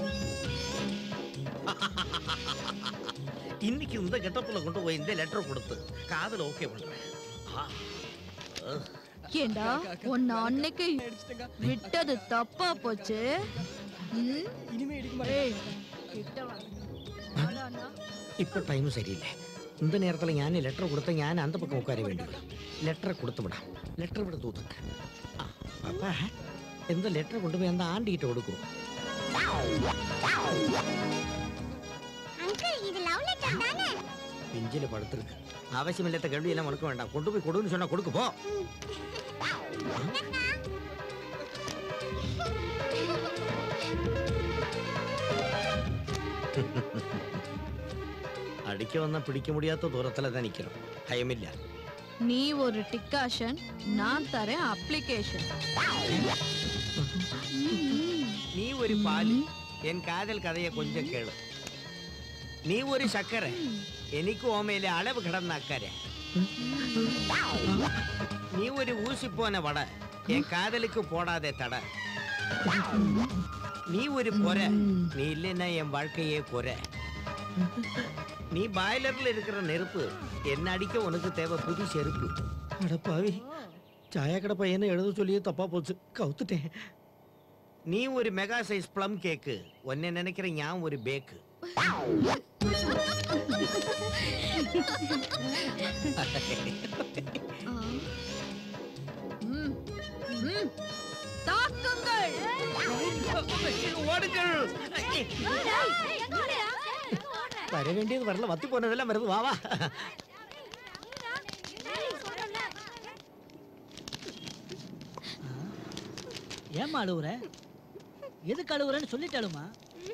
இன்னைக்கு இந்த கெட்டப்புல கொண்டு போய் இந்த லெட்டர் கொடுத்து காதல ஓகே பண்றேன் ஆ. அஹ். ஏண்டா உன்னை அன்னைக்கு விட்டது தப்பா போச்சு ம்? ஏய், கிட்ட வா. வாடா அண்ணா. ഇപ്പൊ ടൈം ശരിയില്ലേ இந்த நேரத்தில் ഞാൻ ലെറ്റർ കൊടുത്ത ഞാൻ അന്ത പക്കം ഉட்கார വേണ്ടി വരും ലെറ്റർ കൊടുത്തു വിടാം ലെറ്റർ ഇവിടെ തൂത്തുക്ക ആ അപ്പ എന്താ ലെറ്റർ കൊണ്ടുപോയി എന്താ ആണ്ടിയിട്ട് കൊടുക്കൂ அங்கிள் இது லவ் லெட்டர் தானே പിഞ്ചില് പടുത്തിருக்கு ആവശ്യമില്ലാത്ത കേൾവിയെല്ലാം ഉനക്ക് വേണ്ട കൊണ്ടുപോയി കൊടുന്ന് சொன்னா കൊടുക്കു പോ അടിക്ക വന്ന പിടിക്ക മുടിയാത്ത ദൂരത്തിലെ தான் நிக்கிறோம் பயமில்ல நீ ஒரு டிக்காஷன் நான் தரேன் அப்ளிகேஷன் നീ ഒരു പാല് എൻ കാതൽ കഥയെ കൊഞ്ചം കേള് നീ ഒരു ശക്കര എനിക്ക് ഓമയിലെ അളവ് കിടന്നക്കരെ നീ ഒരു ഊസിപ്പോന വട എൻ കാതലുക്ക് പോടാതെ തട നീ ഒരു പൊര நீ இல்லைன்னா என் வாழ்க்கையே கொர நீ பாய்லர்ல இருக்கிற நெருப்பு என்ன அடிக்க உனக்கு தேவை புது செருப்பு அடப்பாவி சாயக்கடை பையனை எழுத சொல்லியே தப்பா போச்சு கவுத்துட்டேன் நீ ஒரு மெகா சைஸ் ப்ளம் கேக்கு உன்னை நினைக்கிற ஞான் ஒரு பேக்கு ம். ம். தாக்குங்கள் ஓடுங்கள் வர வேண்டியது வரல வத்தி போனதெல்லாம் வருது வா வா ஏம்மா அழுவுற எதுக்கு அழுவுறன்னு சொல்லிட்டாலுமா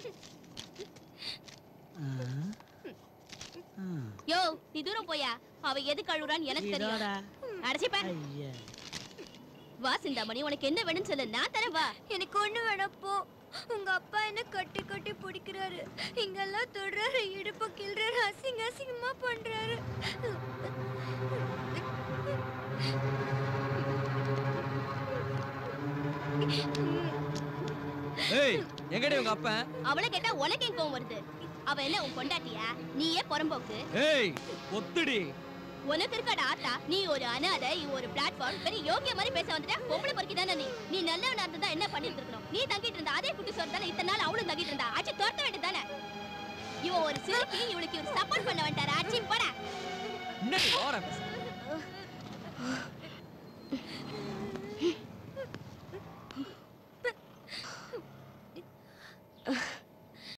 யோ நீ தூரம் போயா அவ எது கழுவுறான்னு எனக்கு தெரியும் அடைச்சிப்ப ஐயா வா சிந்தாமணி உனக்கு என்ன வேணும்னு சொல்லு நான் தரேன் வா எனக்கு ஒண்ணு வேணாம் போ உங்க அப்பா என்ன கட்டி கட்டி பிடிக்கிறாரு இங்கெல்லாம் தொடுறாரு இடுப்பு கிள்றாரு அசிங்க அசிங்கமா பண்றாரு ஏய் எங்கடி உங்க அப்பன் அவளை கேட்டா உனக்கு எங்க கோவம் வருது அவ என்ன உன் பொண்டாட்டியா நீயே புறம்போக்கு ஏய் ஒத்துடி உனக்கு இருக்கடா ஆத்தா நீ ஒரு அனாதை இவ ஒரு பிளாட்ஃபார்ம் பெரிய யோகிய மாதிரி பேச வந்துட்ட பொம்பளை பொறுக்கி தானே நீ நீ நல்லவனா இருந்தா என்ன பண்ணிட்டு இருக்கணும் நீ தங்கிட்டு இருந்த அதே குட்டி சோறு தானே இத்தனை நாள் அவளும் தங்கிட்டு இருந்தா ஆச்சு துரத்த வேண்டியது தானே இவ ஒரு சிறுக்கி இவளுக்கு ஒரு சப்போர்ட் பண்ண வேண்டாரா ஆச்சு போடா என்னடி ஓர பேச